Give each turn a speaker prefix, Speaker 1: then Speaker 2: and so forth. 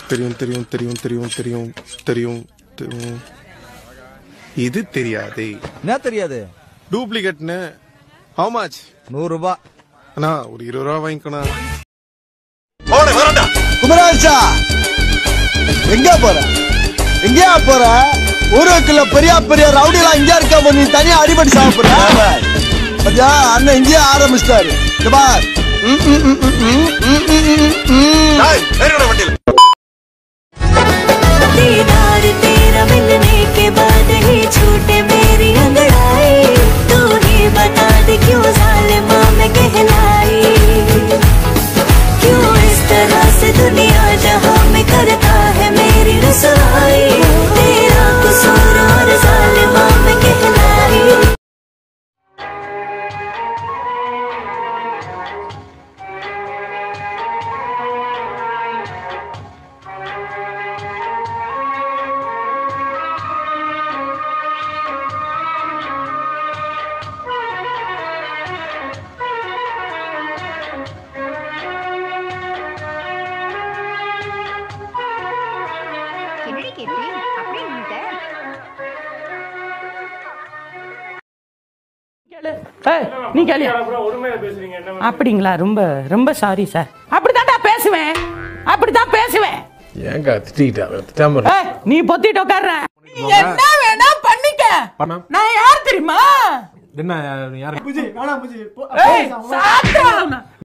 Speaker 1: தெரியும் தெரியும் தெரியும் தெரியும் தெரியும் தெரியும் தெரியும் இது தெரியாதே
Speaker 2: என்ன தெரியாது
Speaker 1: டூப்ளிகேட்னு ஹவு மச்
Speaker 2: நூறு ரூபாய்
Speaker 1: அண்ணா ஒரு இருபது ரூபா வாங்கிக்கணும்
Speaker 2: குமராஜா எங்க போற எங்கயா போற ஊருக்குள்ள பெரிய பெரிய ரவுடிலாம் இங்க இருக்க நீ தனியா அடிபடி சாப்பிடுற பத்தியா அண்ணன் இங்கேயே ஆரம்பிச்சிட்டாரு இங்க பார் ம், ம், ம், ம், ம், ம், ம், ம், ம்.
Speaker 3: दीदार तेरा मिलने के बाद ही छूटे मेरी अंगड़ाई तू ही बता दे क्यों जालिमा में कहलाई क्यों इस तरह से दुनिया जहां में करता है मेरी रसवाई तेरा कसूर और जालिमा में कहलाई
Speaker 4: என்னடி கேட்டி அப்படியே நின்னுட்ட
Speaker 5: கேளு. ஏய், நீ கேளியா அப்படிங்களா ரொம்ப ரொம்ப சாரி சார் அப்படித்தான்டா பேசுவேன் அப்படித்தான் பேசுவேன்
Speaker 6: ஏங்க திட்டிக்கிட்டா திட்டாம இரு.
Speaker 5: ஏய், நீ பொத்திட்டு உட்கார்ற நீ என்ன வேணா பண்ணிக்க நான் யார் தெரியுமா
Speaker 6: என்ன யாரு
Speaker 5: ஏய், சாப்பிட்றா அவனை.